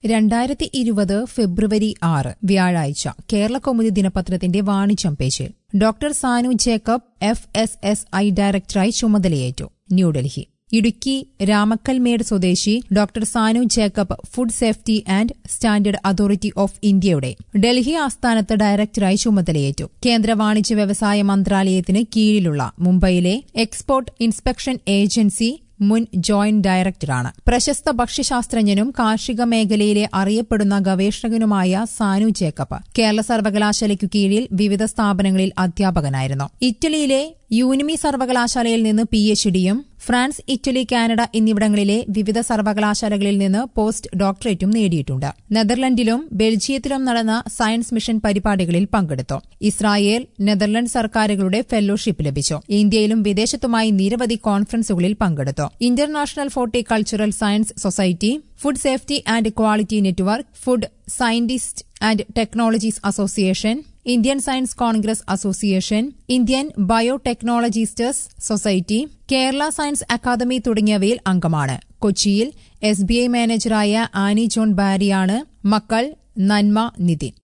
രണ്ടായിരത്തി ഇരുപത് ഫെബ്രുവരി ആറ് വ്യാഴാഴ്ച കേരള കൗമുദി ദിനപത്രത്തിന്റെ വാണിജ്യം പേജിൽ doctor Sanu Jacob F S S I ഡയറക്ടറായി ചുമതലയേറ്റു ന്യൂഡൽഹി ഇടുക്കി രാമക്കൽമേട് സ്വദേശി doctor Sanu Jacob food safety and standard authority of ഇന്ത്യയുടെ ഡൽഹി ആസ്ഥാനത്ത് ഡയറക്ടറായി ചുമതലയേറ്റു കേന്ദ്ര വാണിജ്യ വ്യവസായ മന്ത്രാലയത്തിന് കീഴിലുള്ള മുംബൈയിലെ എക്സ്പോർട്ട് ഇൻസ്പെക്ഷൻ ഏജൻസി മുൻ ജോയിന്റ് ഡയറക്ടറാണ് പ്രശസ്ത ഭക്ഷ്യശാസ്ത്രജ്ഞനും കാർഷിക മേഖലയിലെ അറിയപ്പെടുന്ന ഗവേഷകനുമായ സാനു ജേക്കബ് കേരള സർവകലാശാലയ്ക്കു കീഴിൽ വിവിധ സ്ഥാപനങ്ങളിൽ അധ്യാപകനായിരുന്നു ഇറ്റലിയിലെ യൂനിമി സർവകലാശാലയിൽ നിന്ന് പി എച്ച് ഡിയും ഫ്രാൻസ് ഇറ്റലി കാനഡ എന്നിവിടങ്ങളിലെ വിവിധ സർവകലാശാലകളിൽ നിന്ന് പോസ്റ്റ് ഡോക്ടറേറ്റും നേടിയിട്ടുണ്ട് നെതർലൻഡിലും ബെൽജിയത്തിലും നടന്ന സയൻസ് മിഷൻ പരിപാടികളിൽ പങ്കെടുത്തു ഇസ്രായേൽ നെതർലൻഡ് സർക്കാരുകളുടെ ഫെലോഷിപ്പ് ലഭിച്ചു ഇന്ത്യയിലും വിദേശത്തുമായി നിരവധി കോൺഫറൻസുകളിൽ പങ്കെടുത്തു international horticultural science society food safety and quality network food scientist and technologies association Indian science congress association Indian biotechnologists society Kerala science academy തുടങ്ങിയവയിൽ അംഗമാണ് കൊച്ചിയിൽ എസ് ബി ഐ മാനേജറായ ആനി ജോൺ ബാരിയാണ് മക്കൾ നന്മ നിതിൻ